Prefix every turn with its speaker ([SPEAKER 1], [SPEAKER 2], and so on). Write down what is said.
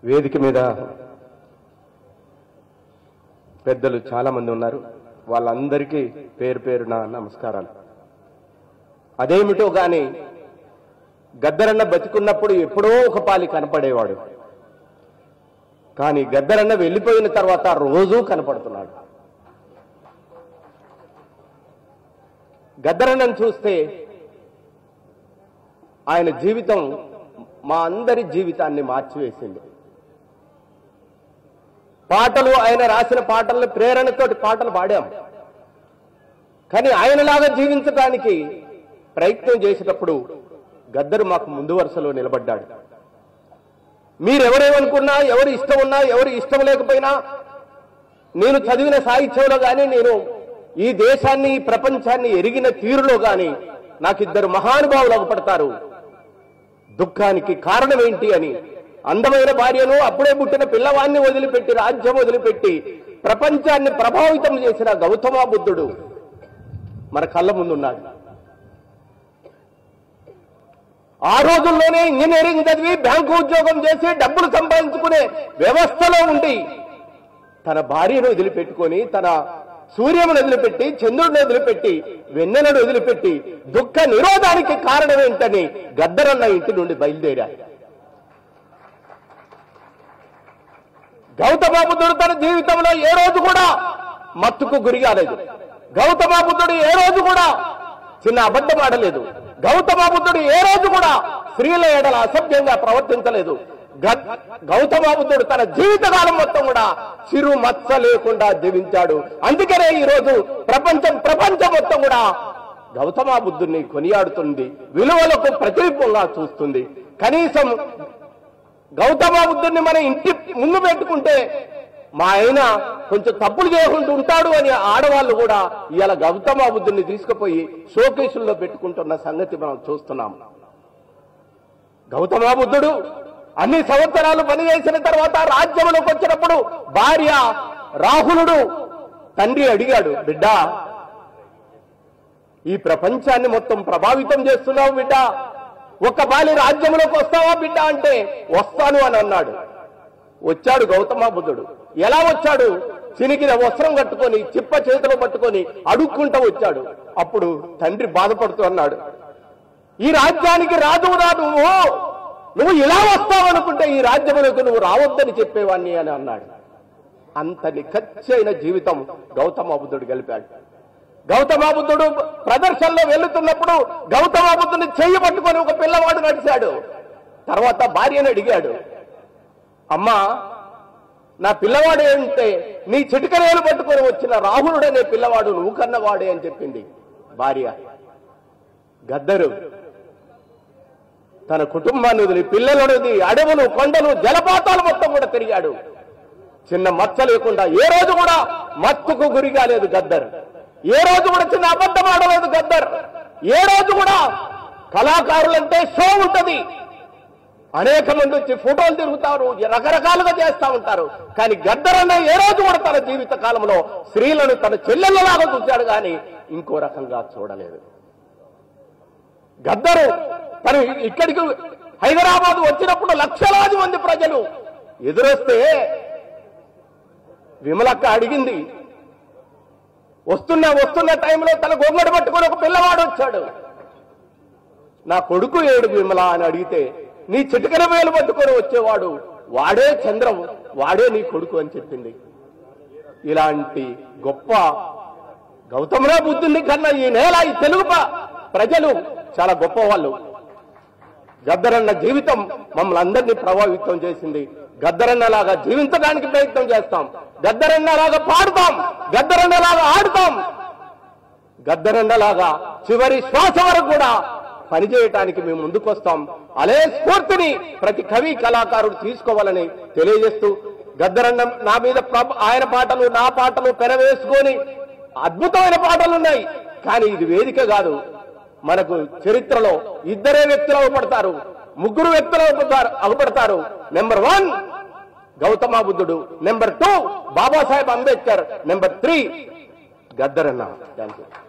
[SPEAKER 1] వేదిక మీద పెద్దలు చాలా మంది ఉన్నారు వాళ్ళందరికీ పేరు పేరున నమస్కారాలు అదేమిటో గాని గద్దరన్న బతికున్నప్పుడు ఎప్పుడో ఒక పాలి కనపడేవాడు కానీ గద్దరన్న వెళ్ళిపోయిన తర్వాత రోజూ కనపడుతున్నాడు గద్దరన్నను చూస్తే ఆయన జీవితం మా అందరి జీవితాన్ని మార్చివేసింది పాటలు ఆయన రాసిన పాటలను ప్రేరణతోటి పాటలు పాడాం కానీ ఆయనలాగా జీవించడానికి ప్రయత్నం చేసేటప్పుడు గద్దరు మాకు ముందు వరుసలో నిలబడ్డాడు మీరెవరేమనుకున్నా ఎవరు ఇష్టం ఉన్నా ఎవరు ఇష్టం లేకపోయినా నేను చదివిన సాహిత్యంలో కానీ నేను ఈ దేశాన్ని ఈ ప్రపంచాన్ని ఎరిగిన తీరులో కానీ నాకిద్దరు మహానుభావులు అగుపడతారు దుఃఖానికి కారణం ఏంటి అని అందమైన భార్యను అప్పుడే పుట్టిన పిల్లవాన్ని వదిలిపెట్టి రాజ్యం వదిలిపెట్టి ప్రపంచాన్ని ప్రభావితం చేసిన గౌతమ బుద్ధుడు మన కళ్ళ ముందున్నాడు ఆ రోజుల్లోనే ఇంజనీరింగ్ చదివి బ్యాంకు ఉద్యోగం చేసి డబ్బులు సంపాదించుకునే వ్యవస్థలో ఉండి తన భార్యను వదిలిపెట్టుకొని తన సూర్యమును వదిలిపెట్టి చంద్రుడిని వదిలిపెట్టి వెన్నెలను వదిలిపెట్టి దుఃఖ నిరోధానికి కారణం ఏంటని గద్దరన్న ఇంటి నుండి బయలుదేరాడు గౌతమ బుద్ధుడు తన జీవితంలో ఏ రోజు కూడా మత్తుకు గురి కాలేదు గౌతమ బుద్ధుడు ఏ రోజు కూడా చిన్న అబద్ధం ఆడలేదు గౌతమ బుద్ధుడు ఏ రోజు కూడా స్త్రీల ఎడల అసభ్యంగా ప్రవర్తించలేదు గ- గౌతమ బుద్ధుడు తన జీవితకాలం మొత్తం కూడా చిరు మచ్చ లేకుండా జీవించాడు అందుకనే ఈ రోజు ప్రపంచం ప్రపంచం మొత్తం కూడా గౌతమ బుద్ధుడిని కొనియాడుతుంది విలువలకు ప్రతిరూపంగా చూస్తుంది కనీసం గౌతమ బుద్ధుడిని మన ఇంటి ముందు పెట్టుకుంటే మా ఆయన కొంచెం తప్పులు చేయకుండా ఉంటాడు అని ఆడవాళ్ళు కూడా ఇవాళ గౌతమ బుద్ధుడిని తీసుకుపోయి షోకేసుల్లో పెట్టుకుంటున్న సంగతి మనం చూస్తున్నాం గౌతమ బుద్ధుడు అన్ని సంవత్సరాలు పనిచేసిన తర్వాత రాజ్యంలోకి వచ్చినప్పుడు భార్య రాహులుడు తండ్రి అడిగాడు బిడ్డ ఈ ప్రపంచాన్ని మొత్తం ప్రభావితం చేస్తున్నావు బిడ్డ ఒక్క బాలి రాజ్యంలోకి వస్తావా బిడ్డ అంటే వస్తాను అని అన్నాడు వచ్చాడు గౌతమ బుద్ధుడు ఎలా వచ్చాడు చినికిన వస్త్రం కట్టుకొని చిప్ప చేతిలో పట్టుకొని అడుక్కుంటూ వచ్చాడు అప్పుడు తండ్రి బాధపడుతూ అన్నాడు ఈ రాజ్యానికి రాదు రా నువ్వు నువ్వు ఇలా వస్తావు అనుకుంటే ఈ రాజ్యములకు నువ్వు రావద్దని చెప్పేవాణ్ణి అని అన్నాడు అంత నిఖచ్చైన జీవితం గౌతమ బుద్ధుడు గలిపాడు గౌతమ బుద్ధుడు ప్రదర్శనలో వెళ్తున్నప్పుడు గౌతమ బుద్ధుని చెయ్యి పట్టుకొని ఒక పిల్లవాడు నడిచాడు తర్వాత భార్యను అడిగాడు అమ్మా నా పిల్లవాడు ఏంటే నీ చిటికరేలు పట్టుకొని వచ్చిన రాహులుడనే పిల్లవాడు నువ్వు కన్నవాడే అని చెప్పింది భార్య గద్దరు తన కుటుంబాన్ని వదిలి పిల్లలను వదిలి అడవులు కొండలు జలపాతాలు మొత్తం కూడా తిరిగాడు చిన్న మచ్చ లేకుండా ఏ రోజు కూడా మత్తుకు గురి కాలేదు గద్దర్ ఏ రోజు కూడా చిన్న అబద్ధం ఆడలేదు గద్దర్ ఏ రోజు కూడా కళాకారులంటే షో ఉంటది అనేక మంది వచ్చి ఫోటోలు తిరుగుతారు రకరకాలుగా చేస్తా ఉంటారు కానీ గద్దరన్న ఏ రోజు కూడా తన జీవిత కాలంలో స్త్రీలను తన చెల్లెళ్ళలాగా చూశాడు కానీ ఇంకో రకంగా చూడలేదు గద్దరు తను ఇక్కడికి హైదరాబాద్ వచ్చినప్పుడు లక్షలాది మంది ప్రజలు ఎదురొస్తే విమలక్క అడిగింది వస్తున్న వస్తున్న టైంలో తన గొంగడు పట్టుకొని ఒక పిల్లవాడు వచ్చాడు నా కొడుకు ఏడు విమల అని అడిగితే నీ చిటికన వేలు పట్టుకొని వచ్చేవాడు వాడే చంద్రం వాడే నీ కొడుకు అని చెప్పింది ఇలాంటి గొప్ప గౌతమరా బుద్ధుని కన్నా ఈ నేల ఈ తెలుగు ప- ప్రజలు చాలా గొప్ప వాళ్ళు గద్దరన్న జీవితం మమ్మల్ని అందరినీ ప్రభావితం చేసింది గద్దరన్నలాగా జీవించడానికి ప్రయత్నం చేస్తాం గద్దరన్నలాగా పాడుతాం గద్దరన్నలాగా ఆడుతాం గద్దరన్నలాగా చివరి శ్వాస వరకు కూడా పనిచేయటానికి మేము ముందుకొస్తాం అలే స్ఫూర్తిని ప్రతి కవి కళాకారుడు తీసుకోవాలని తెలియజేస్తూ గద్దరన్న నా మీద ప్రభ- ఆయన పాటలు నా పాటలు పెనవేసుకొని అద్భుతమైన పాటలు ఉన్నాయి కానీ ఇది వేదిక కాదు మనకు చరిత్రలో ఇద్దరే వ్యక్తులు అవపడతారు ముగ్గురు వ్యక్తులు అవపడతారు అవపడతారు నెంబర్ వన్ గౌతమ బుద్ధుడు number two Babasaheb Ambedkar number three గద్దరన్న థ్యాంక్ యూ